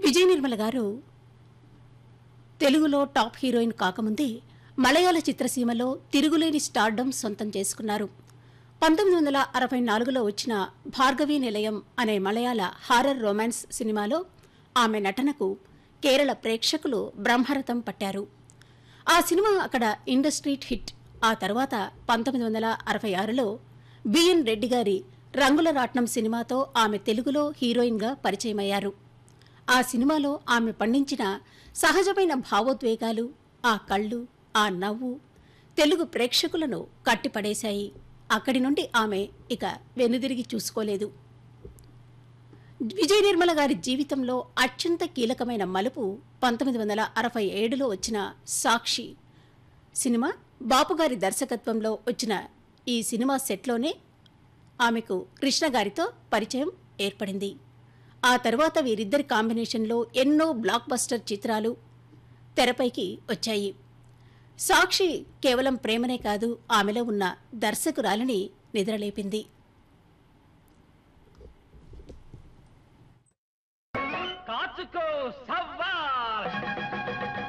విజయ నిర్మల గారు తెలుగులో top heroine కాకముందే మలయాళ చిత్రసీమలో తిరుగులేని స్టార్డమ్ సొంతం చేసుకున్నారు పంతొమ్మిది వందల అరవై నాలుగులో వచ్చిన భార్గవి నిలయం అనే మలయాళ హారర్ రొమాన్స్ సినిమాలో ఆమె నటనకు కేరళ ప్రేక్షకులు బ్రహ్మరథం పట్టారు ఆ సినిమా అక్కడ ఇండస్ట్రీట్ హిట్ ఆ తర్వాత పంతొమ్మిది వందల అరవై ఆరులో బిఎన్ రెడ్డి గారి రంగుల రాట్నం సినిమాతో ఆమె తెలుగులో హీరోయిన్గా పరిచయమయ్యారు ఆ సినిమాలో ఆమె పండించిన సహజమైన భావోద్వేగాలు ఆ కళ్ళు ఆ నవ్వు తెలుగు ప్రేక్షకులను కట్టిపడేశాయి అక్కడి నుండి ఆమె ఇక వెనుదిరిగి చూసుకోలేదు విజయ నిర్మల గారి జీవితంలో అత్యంత కీలకమైన మలుపు పంతొమ్మిది వందల అరవై ఏడులో వచ్చిన సాక్షి సినిమా బాపుగారి దర్శకత్వంలో వచ్చిన ఈ సినిమా సెట్లోనే ఆమెకు కృష్ణ గారితో పరిచయం ఏర్పడింది ఆ తర్వాత వీరిద్దరి కాంబినేషన్లో ఎన్నో బ్లాక్ బస్టర్ చిత్రాలు తెరపైకి వచ్చాయి సాక్షి కేవలం ప్రేమనే కాదు ఆమెలో ఉన్న దర్శకురాలిని నిద్రలేపింది కాచుకో సవ్వాల్